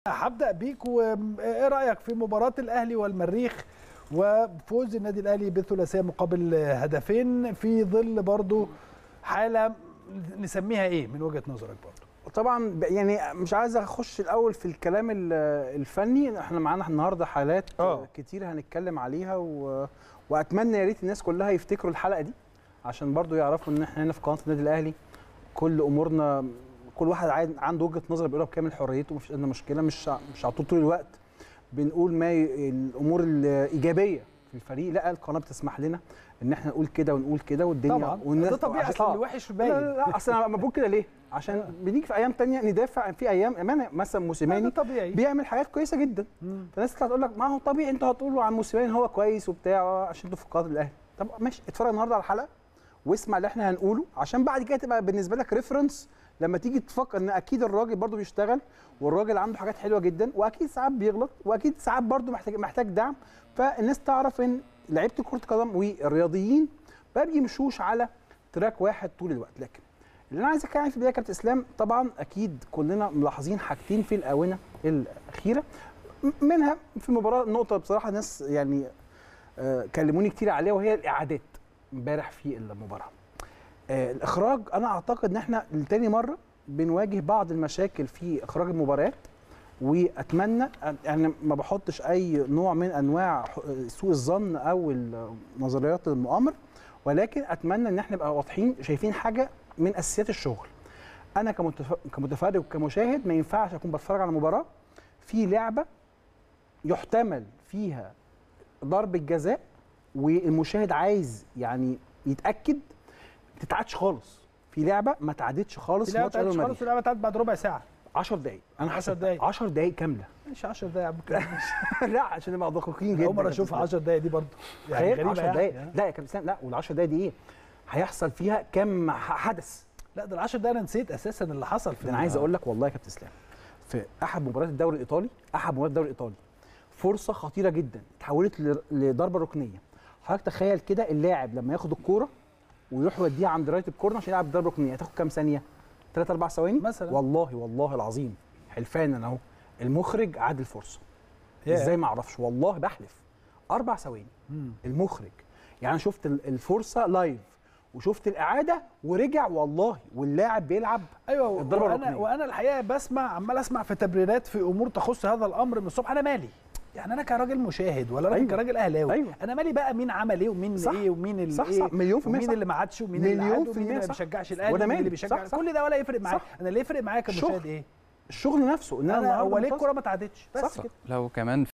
هبدا بيك وايه رايك في مباراه الاهلي والمريخ وفوز النادي الاهلي بالثلاثيه مقابل هدفين في ظل برضو حاله نسميها ايه من وجهه نظرك برضو طبعا ب- يعني مش عايز اخش الاول في الكلام ال- الفني احنا معانا النهارده حالات آه. كتير هنتكلم عليها و... واتمنى يا ريت الناس كلها يفتكروا الحلقه دي عشان برضو يعرفوا ان احنا هنا في قناه النادي الاهلي كل امورنا كل واحد عايز- عنده وجهه نظر بيقولها بكامل حريته مفيش عندنا مشكله مش ع- مش على طول طول الوقت بنقول ما ي... الامور الايجابيه في الفريق لا القناه بتسمح لنا ان احنا نقول كده ونقول كده والدنيا طبعا والناس ده طبيعي عشان- اصل آه. اللي وحش لا باين لا لا اصل انا بقول كده ليه؟ عشان بنيجي في ايام تانية ندافع في ايام امانه مثلا ده موسيماني طبيعي بيعمل حاجات كويسه جدا مم. فالناس تطلع تقول لك ما هو طبيعي انتوا هتقولوا عن موسيماني هو كويس وبتاع آه، عشان انتوا في قناه الاهلي طب ماشي اتفرج النهارده على الحلقه واسمع اللي احنا هنقوله عشان بعد كده تبقى بالنسبه لك ريفرنس لما تيجي تفكر ان اكيد الراجل برضو بيشتغل والراجل عنده حاجات حلوه جدا واكيد ساعات بيغلط واكيد ساعات برضو محتاج محتاج دعم فالناس تعرف ان لعيبه كره القدم والرياضيين ما بيمشوش على تراك واحد طول الوقت لكن اللي انا عايز اتكلم عليه في البدايه يا كابتن اسلام طبعا اكيد كلنا ملاحظين حاجتين في الاونه الاخيره م- منها في مباراه نقطه بصراحه ناس يعني آه، كلموني كتير عليها وهي الاعادات امبارح في المباراه آه، الاخراج انا اعتقد ان احنا لتاني مره بنواجه بعض المشاكل في اخراج المباريات واتمنى يعني ما بحطش اي نوع من انواع ح- سوء الظن او ال- نظريات المؤامره ولكن اتمنى ان احنا نبقى واضحين شايفين حاجه من اساسيات الشغل انا كمتف- كمتفرج وكمشاهد ما ينفعش اكون بتفرج على مباراه في لعبه يحتمل فيها ضربه جزاء والمشاهد عايز يعني يتاكد ما تتعادش خالص في لعبه ما تعادتش خالص في لعبه ماتش أهلي بتاعتش والمريخ. خالص اللعبه بتاعت بعد ربع ساعه 10 دقايق انا 10 10 دقايق. 10 دقايق كامله مش 10 دقايق يا عم كده لا عشان نبقى دقيقين جدا اول مره يا اشوفها كابتن 10 دقايق دي برضه يعني غريبة 10 يعني. دقايق لا يا كابتن اسلام لا وال 10 دقايق دي ايه؟ هيحصل فيها كم ح- حدث لا ده ال 10 دقايق انا نسيت اساسا اللي حصل في ده انا عايز اقول لك والله يا كابتن اسلام في احد مباريات الدوري الايطالي احد مباريات الدوري الايطالي فرصه خطيره جدا اتحولت ل- لضربه ركنيه حضرتك تخيل كده اللاعب لما ياخد الكوره ويروح يوديها عند رايه الكورنر عشان يلعب ضربه ركنيه هتاخد كام ثانيه 3 4 ثواني مثلا. والله والله العظيم حلفانا اهو المخرج عاد الفرصه ياه. ازاي ما اعرفش والله بحلف اربع ثواني مم. المخرج يعني أنا شفت ال- الفرصه لايف وشفت الاعاده ورجع والله واللاعب بيلعب ايوه الضربة وانا الركنية. وانا الحقيقه بسمع عمال اسمع في تبريرات في امور تخص هذا الامر من الصبح انا مالي يعني انا كراجل مشاهد ولا راجل أيوة. كراجل اهلاوي أيوة. انا مالي بقى مين عمل ايه ومين صح. ايه ومين اللي صح، ايه صح. مليون في المية ومين صح. اللي ما عادش ومين اللي مليون عاد في ومين المية اللي ما صح. بيشجعش وأنا الاهلي ومين مالي. اللي بيشجع صح، صح. كل ده ولا يفرق معايا صح. انا اللي يفرق معايا كمشاهد الشغل. ايه الشغل نفسه ان انا انا هو النهاردة ليه منتظر. الكوره ما اتعادتش بس صح. كده لو كمان